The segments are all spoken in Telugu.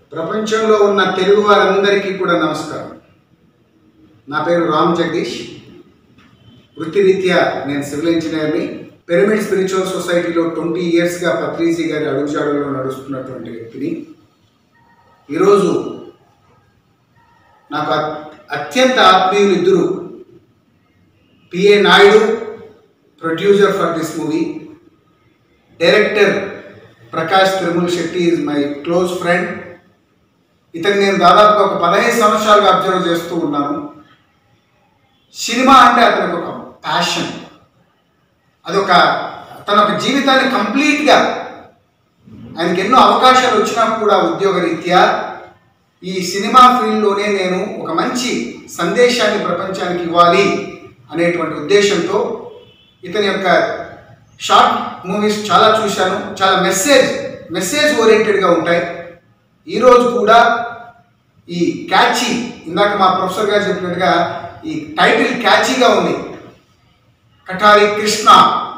ప్రపంచంలో ఉన్న తెలుగు వారందరికీ కూడా నమస్కారం నా పేరు రామ్ జగదీష్ వృత్తిరీత్యా నేను సివిల్ ఇంజనీర్ని పిరమిడ్ స్పిరిచువల్ సొసైటీలో ట్వంటీ ఇయర్స్గా పత్రిజీ గారి అడుగుజాడులో నడుస్తున్నటువంటి వ్యక్తిని ఈరోజు నాకు అత్- అత్యంత ఆత్మీయులు ఇద్దరు PA Naidu producer for this movie director Prakash Tirumala Shetty is my close friend ఇతను నేను దాదాపు ఒక పదహైదు సంవత్సరాలుగా అబ్జర్వ్ చేస్తూ ఉన్నాను సినిమా అంటే అతనికి ఒక ప్యాషన్ అదొక తన ఒక జీవితాన్ని కంప్లీట్గా ఆయనకి ఎన్నో అవకాశాలు వచ్చినా కూడా ఉద్యోగ రీత్యా ఈ సినిమా ఫీల్డ్లోనే నేను ఒక మంచి సందేశాన్ని ప్రపంచానికి ఇవ్వాలి అనేటువంటి ఉద్దేశంతో ఇతని యొక్క షార్ట్ మూవీస్ చాలా చూశాను చాలా మెసేజ్ మెసేజ్ ఓరియంటెడ్గా ఉంటాయి ఈరోజు కూడా ఈ క్యాచీ ఇందాక మా ప్రొఫెసర్ గారు చెప్పినట్టుగా ఈ టైటిల్ క్యాచీగా ఉంది కటారి కృష్ణ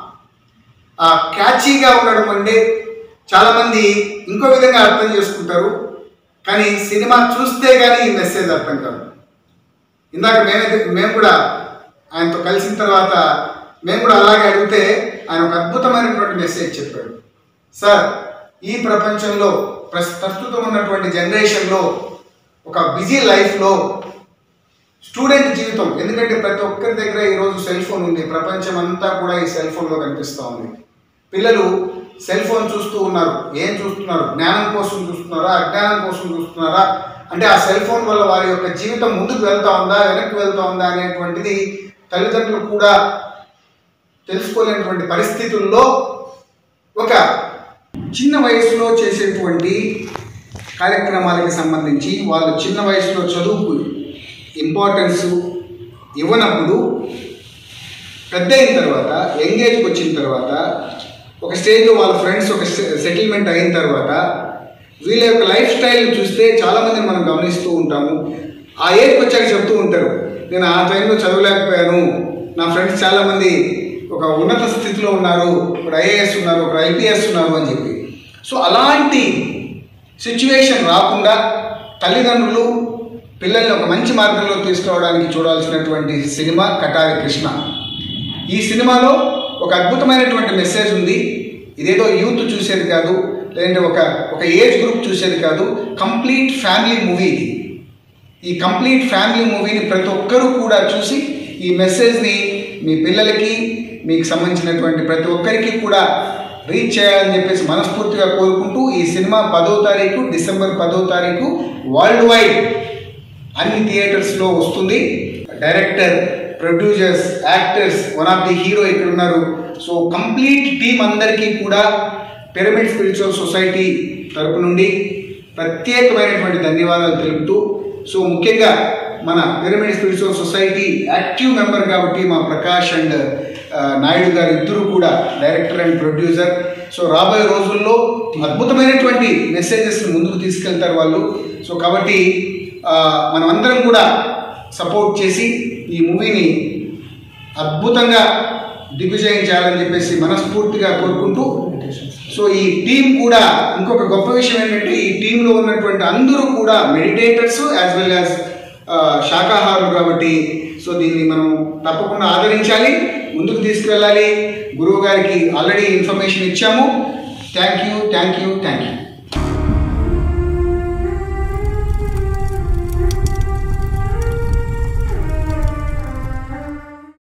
ఆ క్యాచీగా ఉండడం అంటే చాలామంది ఇంకో విధంగా అర్థం చేసుకుంటారు కానీ సినిమా చూస్తే కానీ ఈ మెసేజ్ అర్థం కాదు ఇందాక మేమైతే మేము కూడా ఆయనతో కలిసిన తర్వాత మేము కూడా అలాగే అడిగితే ఆయన ఒక అద్భుతమైనటువంటి మెసేజ్ చెప్పాడు సార్ ఈ ప్రపంచంలో ప్రస్- ప్రస్తుతం ఉన్నటువంటి జనరేషన్లో ఒక బిజీ లైఫ్లో స్టూడెంట్ జీవితం ఎందుకంటే ప్రతి ఒక్కరి దగ్గర ఈరోజు సెల్ ఫోన్ ఉంది ప్రపంచం అంతా కూడా ఈ సెల్ ఫోన్లో కనిపిస్తూ ఉంది పిల్లలు సెల్ ఫోన్ చూస్తూ ఉన్నారు ఏం చూస్తున్నారు జ్ఞానం కోసం చూస్తున్నారా అజ్ఞానం కోసం చూస్తున్నారా అంటే ఆ సెల్ ఫోన్ వల్ల వారి యొక్క జీవితం ముందుకు వెళ్తా ఉందా వెనక్కి వెళ్తా ఉందా అనేటువంటిది తల్లిదండ్రులు కూడా తెలుసుకోలేనటువంటి పరిస్థితుల్లో ఒక చిన్న వయసులో చేసేటువంటి కార్యక్రమాలకు సంబంధించి వాళ్ళు చిన్న వయసులో చదువుకు ఇంపార్టెన్స్ ఇవ్వనప్పుడు పెద్ద అయిన తర్వాత ఎంగేజ్కి వచ్చిన తర్వాత ఒక స్టేజ్లో వాళ్ళ ఫ్రెండ్స్ ఒక సెటిల్మెంట్ అయిన తర్వాత వీళ్ళ యొక్క లైఫ్ స్టైల్ చూస్తే చాలామందిని మనం గమనిస్తూ ఉంటాము ఆ ఏజ్కి వచ్చాక చెప్తూ ఉంటారు నేను ఆ టైంలో చదవలేకపోయాను నా ఫ్రెండ్స్ చాలామంది ఒక ఉన్నత స్థితిలో ఉన్నారు ఒక ఐఏఎస్ ఉన్నారు ఒక ఐపీఎస్ ఉన్నారు అని చెప్పి సో అలాంటి సిచ్యువేషన్ రాకుండా తల్లిదండ్రులు పిల్లల్ని ఒక మంచి మార్గంలో తీసుకురావడానికి చూడాల్సినటువంటి సినిమా కటారి కృష్ణ ఈ సినిమాలో ఒక అద్భుతమైనటువంటి మెసేజ్ ఉంది ఇదేదో యూత్ చూసేది కాదు లేదంటే ఒక ఒక ఏజ్ గ్రూప్ చూసేది కాదు కంప్లీట్ ఫ్యామిలీ మూవీ ఇది ఈ కంప్లీట్ ఫ్యామిలీ మూవీని ప్రతి ఒక్కరూ కూడా చూసి ఈ మెసేజ్ని మీ పిల్లలకి మీకు సంబంధించినటువంటి ప్రతి ఒక్కరికి కూడా రీచ్ చేయాలని చెప్పేసి మనస్ఫూర్తిగా కోరుకుంటూ ఈ సినిమా పదో తారీఖు డిసెంబర్ పదో తారీఖు వరల్డ్ వైడ్ అన్ని థియేటర్స్లో వస్తుంది director producers actors one of the hero ఇక్కడ ఉన్నారు సో కంప్లీట్ టీం అందరికీ కూడా పిరమిడ్ స్పిరిచువల్ సొసైటీ తరపు నుండి ప్రత్యేకమైనటువంటి ధన్యవాదాలు తెలుపుతూ సో ముఖ్యంగా మన pyramid spiritual society active member కాబట్టి మా ప్రకాష్ అండ్ ఆ, నాయుడు గారు ఇద్దరు కూడా డైరెక్టర్ అండ్ ప్రొడ్యూసర్ సో రాబోయే రోజుల్లో అద్భుతమైనటువంటి మెసేజెస్ ముందుకు తీసుకెళ్తారు వాళ్ళు సో కాబట్టి ఆ, మనమందరం కూడా సపోర్ట్ చేసి ఈ మూవీని అద్భుతంగా దిగ్విజయం చేయాలని చెప్పేసి మనస్ఫూర్తిగా కోరుకుంటూ సో ఈ టీం కూడా ఇంకొక గొప్ప విషయం ఏంటంటే ఈ టీంలో ఉన్నటువంటి అందరూ కూడా మెడిటేటర్స్ యాజ్ వెల్ యాజ్ శాకాహారులు కాబట్టి సో దీన్ని మనం తప్పకుండా ఆదరించాలి ముందుకు తీసుకువెళ్ళాలి గురువు గారికి ఆల్రెడీ ఇన్ఫర్మేషన్ ఇచ్చాము thank you thank you thank you